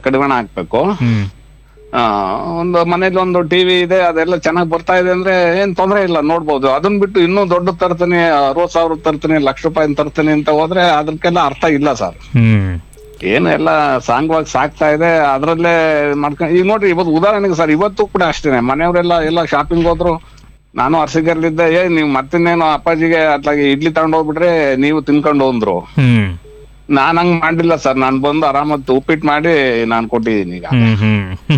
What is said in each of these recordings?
ಕಡಿವಾಣ ಹಾಕ್ಬೇಕು ಹ್ಮ್ ಆ, ಒಂದು ಮನೇಲಿ ಒಂದು ಟಿವಿ ಇದೆ ಅದೆಲ್ಲ ಚೆನ್ನಾಗಿ ಬರ್ತಾ ಇದೆ ಅಂದ್ರೆ ಏನ್ ತೊಂದ್ರೆ ಇಲ್ಲ ನೋಡ್ಬೋದು ಅದನ್ನ ಬಿಟ್ಟು ಇನ್ನೂ ದೊಡ್ಡ ತರ್ತೀನಿ ಅರವತ್ ಸಾವಿರ ತರ್ತೀನಿ ಲಕ್ಷ ರೂಪಾಯಿ ತರ್ತೀನಿ ಅಂತ ಹೋದ್ರೆ ಅದಕ್ಕೆಲ್ಲ ಅರ್ಥ ಇಲ್ಲ ಸರ್ ಹ್ಮ್ ಏನು ಎಲ್ಲ ಸಾಂಗವಾಗಿ ಸಾಕ್ತಾ ಇದೆ ಅದ್ರಲ್ಲೇ ಮಾಡ್ಕೊಂಡು ಈಗ ನೋಡ್ರಿ ಇವತ್ತು ಉದಾಹರಣೆಗೆ ಸರ್ ಇವತ್ತು ಕೂಡ ಅಷ್ಟೇನೆ ಮನೆಯವರೆಲ್ಲ ಎಲ್ಲ ಶಾಪಿಂಗ್ ಹೋದ್ರು ನಾನು ಅರಸಿಗರ್ಲಿದ್ದೆ ಏ ನೀವು ಮತ್ತಿನ್ನೇನು ಅಪ್ಪಾಜಿಗೆ ಅತ್ಲಾಗೆ ಇಡ್ಲಿ ತಗೊಂಡ್ ಹೋಗ್ಬಿಟ್ರೆ ನೀವು ತಿನ್ಕೊಂಡು ಹೋದ್ರು ಹ್ಮ್ ನಾನ್ ಹಂಗ್ ಮಾಡಿಲ್ಲ ಸರ್ ನಾನ್ ಬಂದು ಆರಾಮತ್ ಉಪ್ಪಿಟ್ಟು ಮಾಡಿ ನಾನ್ ಕೊಟ್ಟಿದ್ದೀನಿ ಈಗ ಹ್ಮ್ ಹ್ಮ್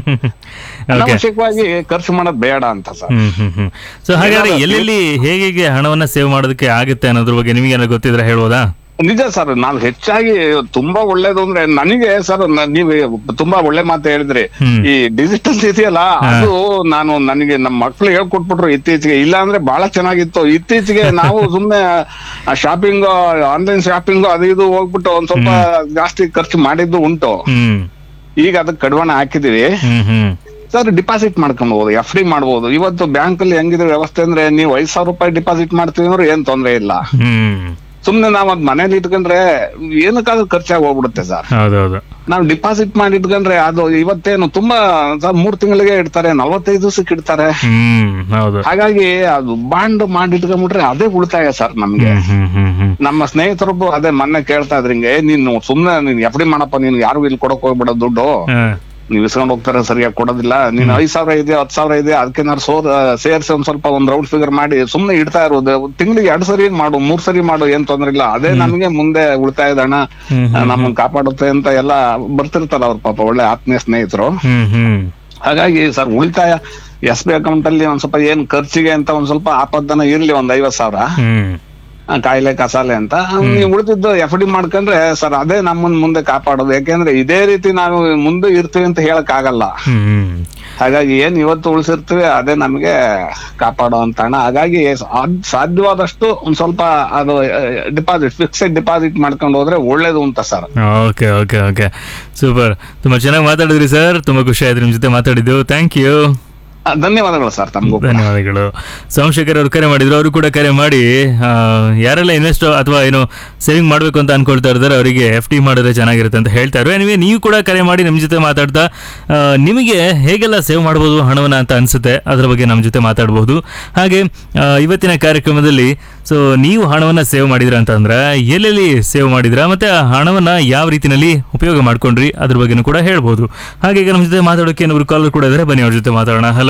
ಓಕೆ ಅನಾವಶ್ಯಕವಾಗಿ ಖರ್ಚು ಮಾಡೋದ್ ಬೇಡ ಅಂತ ಸರ್ ಹ್ಮ್ ಹ್ಮ್ ಹ್ಮ್ ಸೊ ಹಾಗಾದ್ರೆ ಎಲ್ಲೆಲ್ಲಿ ಹೇಗೆ ಹೇಗೆ ಹಣವನ್ನ ಸೇವ್ ಮಾಡೋದಕ್ಕೆ ಆಗುತ್ತೆ ಅನ್ನೋದ್ರ ಬಗ್ಗೆ ನಿಮಗೆ ಏನಾದ್ರು ಗೊತ್ತಿದ್ರೆ ಹೇಳ್ಬೋದಾ ನಿಜ ಸರ್ ನಾವು ಹೆಚ್ಚಾಗಿ ತುಂಬಾ ಒಳ್ಳೇದು ಅಂದ್ರೆ ನನಗೆ ಸರ್ ನೀವು ತುಂಬಾ ಒಳ್ಳೆ ಮಾತು ಹೇಳಿದ್ರಿ ಹ್ಮ್. ಈ ಡಿಜಿಟಲ್ ಇದೆಯಲ್ಲ ಅದು ನಾನು ನನಗೆ ನಮ್ಮ ಮಕ್ಳು ಹೇಳ್ಕೊಟ್ಬಿಟ್ರು ಇತ್ತೀಚೆಗೆ ಇಲ್ಲ ಅಂದ್ರೆ ಬಹಳ ಚೆನ್ನಾಗಿತ್ತು ಇತ್ತೀಚೆಗೆ ನಾವು ಸುಮ್ನೆ ಶಾಪಿಂಗ್ ಆನ್ಲೈನ್ ಶಾಪಿಂಗ್ ಅದು ಇದು ಹೋಗ್ಬಿಟ್ಟು ಒಂದ್ ಸ್ವಲ್ಪ ಜಾಸ್ತಿ ಖರ್ಚು ಮಾಡಿದ್ದು ಉಂಟು ಹ್ಮ್ ಈಗ ಅದಕ್ಕೆ ಕಡಿವಾಣ ಹಾಕಿದೀವಿ ಹ್ಮ್ ಹ್ಮ್ ಸರ್ ಡಿಪಾಸಿಟ್ ಮಾಡ್ಕೊಬಹುದು ಎಫ್ ಡಿ ಮಾಡ್ಬೋದು ಇವತ್ತು ಬ್ಯಾಂಕ್ ಅಲ್ಲಿ ಹೆಂಗಿದೆ ವ್ಯವಸ್ಥೆ ಅಂದ್ರೆ ನೀವು ಐದ್ ಸಾವಿರ ರೂಪಾಯಿ ಡಿಪಾಸಿಟ್ ಮಾಡ್ತೀವಿ ಅಂದ್ರೆ ಏನ್ ತೊಂದ್ರೆ ಇಲ್ಲ ಹ್ಮ್ ಸುಮ್ನೆ ನಾವ್ ಅದ್ ಮನೇಲಿ ಇಟ್ಕೊಂಡ್ರೆ ಏನಕ್ಕಾದ್ರೂ ಖರ್ಚಾಗಿ ಹೋಗ್ಬಿಡುತ್ತೆ ಸರ್ ಹೌದೌದು ನಾವು ಡಿಪಾಸಿಟ್ ಮಾಡಿ ಇಟ್ಕೊಂಡ್ರೆ ಅದು ಇವತ್ತೇನು ತುಂಬಾ ಸರ್ ಮೂರ್ ತಿಂಗಳಿಗೆ ಇಡ್ತಾರೆ ನಲವತ್ತೈದು ದಿವಸಕ್ಕೆ ಇಡ್ತಾರೆ ಹ್ಮ್ ಹೌದು ಹಾಗಾಗಿ ಅದು ಬಾಂಡ್ ಮಾಡಿ ಇಟ್ಕೊಂಡ್ಬಿಟ್ರೆ ಅದೇ ಉಳಿತಾಯ ಸರ್ ನಮ್ಗೆ ಹ್ಮ್ ಹ್ಮ್ ಹ್ಮ್ ಹ್ಮ್ ನಮ್ಮ ಸ್ನೇಹಿತರೊಬ್ಬ ಅದೇ ಮೊನ್ನೆ ಕೇಳ್ತಾ ಇದ್ರಿ ಹಿಂಗೆ ನೀನು ಸುಮ್ನೆ ನೀನ್ ಎಫ್ ಡಿ ಮಾಡಪ್ಪ ನೀನ್ ಯಾರು ಇಲ್ಲಿ ಕೊಡಕ್ ಹೋಗ್ಬಿಡ ದುಡ್ಡು ಹಾ. ನೀವ್ ಇಸ್ಕೊಂಡ್ ಹೋಗ್ತಾರೆ ಸರಿಯಾಗಿ ಕೊಡೋದಿಲ್ಲ ನೀನ್ ಐದ್ ಸಾವಿರ ಇದೆ ಹತ್ ಸಾವಿರ ಇದೆ ಅದಕ್ಕೆ ನಾನು ಸೋರ್ ಸೇರ್ಸಿ ಒಂದ್ ಸ್ವಲ್ಪ ಒಂದ್ ರೌಂಡ್ ಫಿಗರ್ ಮಾಡಿ ಸುಮ್ನೆ ಇಡ್ತಾ ಇರೋದು ತಿಂಗಳಿಗೆ ಎರಡ್ ಸರಿ ಮಾಡು ಮೂರ್ ಸರಿ ಮಾಡು ಏನ್ ತೊಂದ್ರೆ ಇಲ್ಲ ಅದೇ ನಮಗೆ ಮುಂದೆ ಉಳಿತಾಯದ ಹಣ ಹ್ಮ್ ನಮ್ಮನ್ ಕಾಪಾಡುತ್ತೆ ಅಂತ ಎಲ್ಲ ಬರ್ತಿರ್ತಾರ ಅವ್ರ ಪಾಪ ಒಳ್ಳೆ ಆತ್ಮೀಯ ಸ್ನೇಹಿತರು ಹ್ಮ್ ಹ್ಮ್ ಹಾಗಾಗಿ ಸರ್ ಉಳಿತಾಯ ಎಸ್ ಬಿ ಅಕೌಂಟ್ ಅಲ್ಲಿ ಒಂದ್ ಸ್ವಲ್ಪ ಏನ್ ಖರ್ಚಿಗೆ ಅಂತ ಒಂದ್ ಸ್ವಲ್ಪ ಆಪತ್ತನ ಇರ್ಲಿ ಒಂದ್ ಐವತ್ ಸಾವಿರ ಹ್ಮ್ ಆ, ಕಾಯಿಲೆ ಕಸಾಲೆ ಅಂತ ನೀವು ಉಳಿದಿದ್ದು ಎಫ್ ಡಿ ಮಾಡ್ಕೊಂಡ್ರೆ ಸರ್ ಅದೇ ನಮ್ಮನ್ ಮುಂದೆ ಕಾಪಾಡೋದು ಯಾಕೆಂದ್ರೆ ಇದೇ ರೀತಿ ನಾವು ಮುಂದೆ ಇರ್ತೀವಿ ಅಂತ ಹೇಳಕ್ ಆಗಲ್ಲ ಹ್ಮ್ ಹಾಗಾಗಿ ಏನ್ ಇವತ್ತು ಉಳಿಸಿರ್ತೀವಿ ಅದೇ ನಮಗೆ ಕಾಪಾಡುವಂತ ಹಣ ಹಾಗಾಗಿ ಸಾದ್- ಸಾಧ್ಯವಾದಷ್ಟು ಒಂದ್ ಸ್ವಲ್ಪ ಅದು ಡಿಪಾಸಿಟ್ ಫಿಕ್ಸೆಡ್ ಡಿಪಾಸಿಟ್ ಮಾಡ್ಕೊಂಡು ಹೋದ್ರೆ ಒಳ್ಳೇದು ಅಂತ sir okay okay okay super ತುಂಬಾ ಚೆನ್ನಾಗಿ ಮಾತಾಡಿದ್ರಿ ಸರ್ ತುಂಬಾ ಖುಷಿ ಆಯ್ತು ನಿಮ್ ಜೊತೆ ಮಾತಾಡಿದ್ದು ಥ್ಯಾಂಕ್ ಯು ಧನ್ಯವಾದಗಳು ಸರ್ ತಮಗೂ ಕೂಡ. ಧನ್ಯವಾದಗಳು ಸೋಮಶೇಖರ್ ಅವರು ಕರೆ ಮಾಡಿದ್ರು ಅವರು ಕೂಡ ಕರೆ ಮಾಡಿ ಆ, ಯಾರೆಲ್ಲ ಇನ್ವೆಸ್ಟ್ ಅಥವಾ ಏನು ಸೇವಿಂಗ್ ಮಾಡಬೇಕು ಅಂತ ಅನ್ಕೊಳ್ತಾ ಇದ್ದಾರೆ ಅವರಿಗೆ ಎಫ್ ಡಿ ಮಾಡಿದ್ರೆ ಚೆನ್ನಾಗಿರುತ್ತೆ ಅಂತ ಹೇಳ್ತಾರೆ ಎನಿವೆ ನೀವು ಕೂಡ ಕರೆ ಮಾಡಿ ನಮ್ಮ ಜೊತೆ ಮಾತಾಡ್ತಾ ಆ, ನಿಮಗೆ ಹೇಗೆಲ್ಲ ಸೇವ್ ಮಾಡ್ಬೋದು ಹಣವನ್ನ ಅಂತ ಅನ್ಸುತ್ತೆ ಅದರ ಬಗ್ಗೆ ನಮ್ಮ ಜೊತೆ ಮಾತಾಡ್ಬೋದು ಹಾಗೆ ಆ, ಇವತ್ತಿನ ಕಾರ್ಯಕ್ರಮದಲ್ಲಿ ಸೊ ನೀವು ಹಣವನ್ನ ಸೇವ್ ಮಾಡಿದ್ರ ಅಂತಂದ್ರೆ ಎಲ್ಲೆಲ್ಲಿ ಸೇವ್ ಮಾಡಿದ್ರ ಮತ್ತೆ ಆ ಹಣವನ್ನ ಯಾವ ರೀತಿನಲ್ಲಿ ಉಪಯೋಗ ಮಾಡ್ಕೊಂಡ್ರಿ ಅದ್ರ ಬಗ್ಗೆನೂ ಕೂಡ ಹೇಳ್ಬೋದು ಹಾಗೆ ಈಗ ನಮ್ಮ ಜೊತೆ ಮಾತಾಡೋಕೆ ಇನ್ನೊಬ್ರು ಕಾಲರ್ ಕೂಡ ಇದ್ದಾರೆ ಬನ್ನಿ ಅವ್ರ ಜೊತೆ ಮಾತಾಡೋಣ ಹಲೋ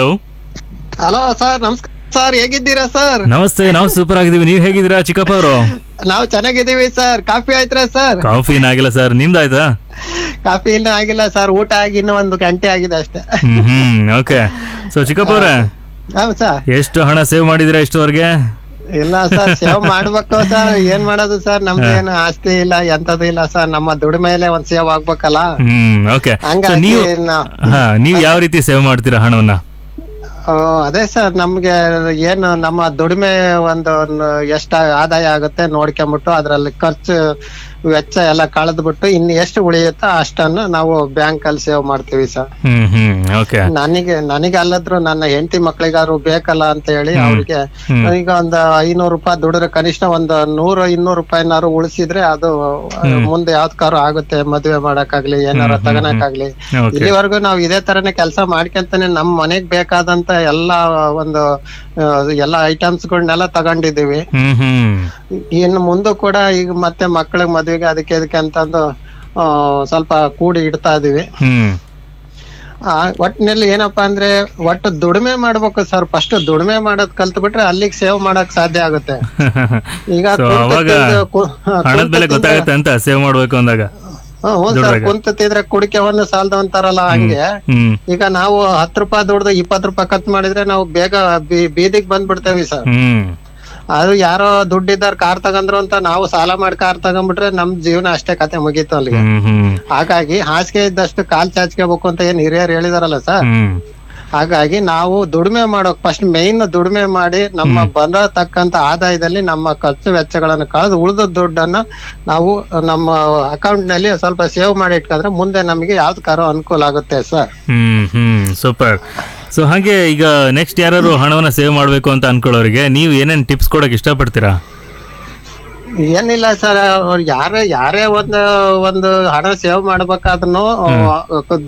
ಹಲೋ ಸರ್ ನಮಸ್ಕಾರ ಸರ್ ಹೇಗಿದ್ದೀರಾ ಸರ್ ನಮಸ್ತೆ ನಾವು ಸೂಪರ್ ಆಗಿದ್ದೀವಿ ನೀವು ಹೇಗಿದ್ದೀರಾ ಚಿಕ್ಕಪ್ಪ ಅವರು ನಾವು ಚೆನ್ನಾಗಿದ್ದೀವಿ ಸರ್ ಕಾಫಿ ಆಯ್ತಾ ಸರ್ ಕಾಫಿ ಏನಾಗಿಲ್ಲ ಸರ್ ನಿಮ್ದಾಯ್ತಾ ಕಾಫಿ ಇನ್ನೂ ಆಗಿಲ್ಲ ಸರ್ ಊಟ ಆಗಿ ಇನ್ನೂ ಒಂದು ಗಂಟೆ ಆಗಿದೆ ಅಷ್ಟೇ ಹ್ಮ್ ಹ್ಮ್ ಓಕೆ ಸೊ ಚಿಕ್ಕಪ್ಪ ಅವ್ರೆ ಹೌದು ಸರ್ ಎಷ್ಟು ಹಣ ಸೇವ್ ಮಾಡಿದಿರಾ ಇಷ್ಟವರೆಗೆ ಇಲ್ಲ ಸರ್ ಸೇವ್ ಮಾಡ್ಬೇಕು ಸರ್ ಏನ್ ಮಾಡೋದು ಸರ್ ನಮ್ದು ಏನು ಆಸ್ತಿ ಇಲ್ಲ ಎಂತದು ಇಲ್ಲ ಸರ್ ನಮ್ಮ ದುಡಿಮೆಲೆ ಒಂದ್ ಸೇವ್ ಆಗ್ಬೇಕಲ್ಲ ಹ್ಮ್ ಓಕೆ ಸೊ ಹಂಗಾಗಿ ನೀವು ನಾ- ಹಾ ನೀವು ಯಾವ ರೀತಿ ಸೇವ್ ಮಾಡ್ತೀರಾ ಹಣವನ್ನ ಆ, ಅದೇ ಸರ್ ನಮ್ಗೆ ಏನು ನಮ್ಮ ದುಡಿಮೆ ಒಂದು ಎಷ್ಟ ಆದಾಯ ಆಗುತ್ತೆ ನೋಡ್ಕೊಂಬಿಟ್ಟು ಅದ್ರಲ್ಲಿ ಖರ್ಚು ವೆಚ್ಚ ಎಲ್ಲ ಕಳೆದ್ಬಿಟ್ಟು ಇನ್ನು ಎಷ್ಟು ಉಳಿಯುತ್ತೋ ಅಷ್ಟನ್ನು ನಾವು ಬ್ಯಾಂಕ್ ಅಲ್ಲಿ ಸೇವ್ ಮಾಡ್ತೀವಿ ಸರ್ ಹ್ಮ್ ಹ್ಮ್ ಓಕೆ ನನಗೆ ನನಗೆ ಅಲ್ಲದ್ರು ನನ್ನ ಹೆಂಡತಿ ಮಕ್ಳಿಗಾದ್ರು ಬೇಕಲ್ಲ ಅಂತ ಹೇಳಿ ಅವ್ರಿಗೆ ಹ್ಮ್. ಈಗ ಒಂದು ಐನೂರು ರೂಪಾಯಿ ದುಡಿದ್ರೆ ಕನಿಷ್ಠ ಒಂದು ನೂರು ಇನ್ನೂರು ರೂಪಾಯಿನಾರು ಉಳಿಸಿದ್ರೆ ಅದು ಮುಂದೆ ಯಾವ್ದಕ್ಕಾರು ಆಗುತ್ತೆ ಮದ್ವೆ ಮಾಡಕ್ಕಾಗ್ಲಿ ಏನಾರ ತಗನಕ್ಕಾಗ್ಲಿ ಓಕೆ ಇಲ್ಲಿವರೆಗೂ ನಾವು ಇದೇ ತರನೇ ಕೆಲಸ ಮಾಡ್ಕೊಂತಾನೆ ನಮ್ ಮನೆಗ್ ಬೇಕಾದಂತ ಎಲ್ಲಾ ಒಂದು ಆ, ಎಲ್ಲಾ ಐಟಮ್ಸ್ ಗಳನ್ನೆಲ್ಲ ತಗೊಂಡಿದೀವಿ ಹ್ಮ್ ಹ್ಮ್ ಇನ್ನು ಮುಂದೆ ಕೂಡ ಈಗ ಮತ್ತೆ ಮಕ್ಕಳಿಗೆ ಮದ್ವೆಗೆ ಅದಕ್ಕೆ ಇದಕ್ಕೆ ಅಂತಂದು ಆ, ಸ್ವಲ್ಪ ಕೂಡಿ ಇಡ್ತಾ ಇದೀವಿ ಹ್ಮ್ ಆ, ಒಟ್ಟಿನಲ್ಲಿ ಏನಪ್ಪಾ ಅಂದ್ರೆ ಒಟ್ಟು ದುಡಿಮೆ ಮಾಡ್ಬೇಕು ಸರ್ ಫಸ್ಟ್ ದುಡಿಮೆ ಮಾಡೋದ್ ಕಲ್ತ್ ಬಿಟ್ರೆ ಅಲ್ಲಿಗೆ ಸೇವ್ ಮಾಡಕ್ ಸಾಧ್ಯ ಆಗುತ್ತೆ ಈಗ ಸೊ ಕುಂತು ಅವಾಗ ತಿಂದು ಕು- ಹಾ, ಹಣದ ಕುಂತು ಬೆಲೆ ತಿಂದ್ರೆ- ಗೊತ್ತಾಗುತ್ತೆ ಅಂತ ಸೇವ್ ಮಾಡ್ಬೇಕು ಅಂದಾಗ ಹಾ, ಹ್ಞೂ ಸರ್ ದುಡ್ದಾಗ. ಕುಂತ ತಿಂದ್ರೆ ಕುಡಿಕೆವನ್ನು ಸಾಲದ ಅಂತಾರಲ್ಲ ಹಂಗೆ ಹ್ಮ್ ಈಗ ನಾವು ಹತ್ತು ರೂಪಾಯಿ ದುಡ್ದು ಇಪ್ಪತ್ತು ರೂಪಾಯಿ ಖರ್ಚು ಮಾಡಿದ್ರೆ ನಾವು ಬೇಗ ಬೀ- ಬೀದಿಗ್ ಬಂದ್ಬಿಡ್ತೇವಿ ಸರ್ ಹ್ಮ್ ಅದು ಯಾರೋ ದುಡ್ಡಿದ್ದಾರ ಕಾರ್ ತಗಂದ್ರು ಅಂತ ನಾವು ಸಾಲ ಮಾಡಿ ಕಾರ್ ತಗೊಂಡ್ಬಿಟ್ರೆ ನಮ್ ಜೀವನ ಅಷ್ಟೇ ಕತೆ ಮುಗೀತು ಅಲ್ಲಿಗೆ ಹ್ಮ್ ಹ್ಮ್ ಹಾಗಾಗಿ ಹಾಸಿಗೆ ಇದ್ದಷ್ಟು ಕಾಲ್ ಚಾಚ್ಕೋಬೇಕು ಅಂತ ಏನ್ ಹಿರಿಯರು ಹೇಳಿದಾರಲ್ಲ ಸರ್ ಹ್ಮ್ ಹಾಗಾಗಿ ನಾವು ದುಡಿಮೆ ಮಾಡೋಕ್ ಫಸ್ಟ್ ಮೇನ್ ದುಡಿಮೆ ಮಾಡಿ ನಮ್ಮ ಬಂದ ತಕ್ಕಂತ ಆದಾಯದಲ್ಲಿ ನಮ್ಮ ಖರ್ಚು ವೆಚ್ಚಗಳನ್ನು ಕಳೆದು ಉಳಿದ ದುಡ್ಡನ್ನ ನಾವು ನಮ್ಮ ಅಕೌಂಟ್ ನಲ್ಲಿ ಸ್ವಲ್ಪ ಸೇವ್ ಮಾಡಿ ಇಟ್ಕೊಂಡ್ರೆ ಮುಂದೆ ನಮಗೆ ಯಾವ್ದಕ್ಕಾರೋ ಅನುಕೂಲ ಆಗುತ್ತೆ ಸರ್ ಹ್ಮ್ ಹ್ಮ್ ಸೂಪರ್ ಸೊ ಹಾಗೆ ಈಗ ನೆಕ್ಸ್ಟ್ ಯಾರು ಹಣವನ್ನ ಸೇವ್ ಮಾಡ್ಬೇಕು ಅಂತ ಅನ್ಕೊಳ್ಳೋರಿಗೆ ನೀವು ಏನೇನ್ ಟಿಪ್ಸ್ ಕೊಡಕ್ ಇಷ್ಟಪಡ್ತೀರಾ ಏನಿಲ್ಲ ಸರ್ ಅವ್ರು ಯಾರೇ ಯಾರೇ ಒಂದು ಒಂದು ಹಣ ಸೇವ್ ಮಾಡ್ಬೇಕಾದ್ರೂ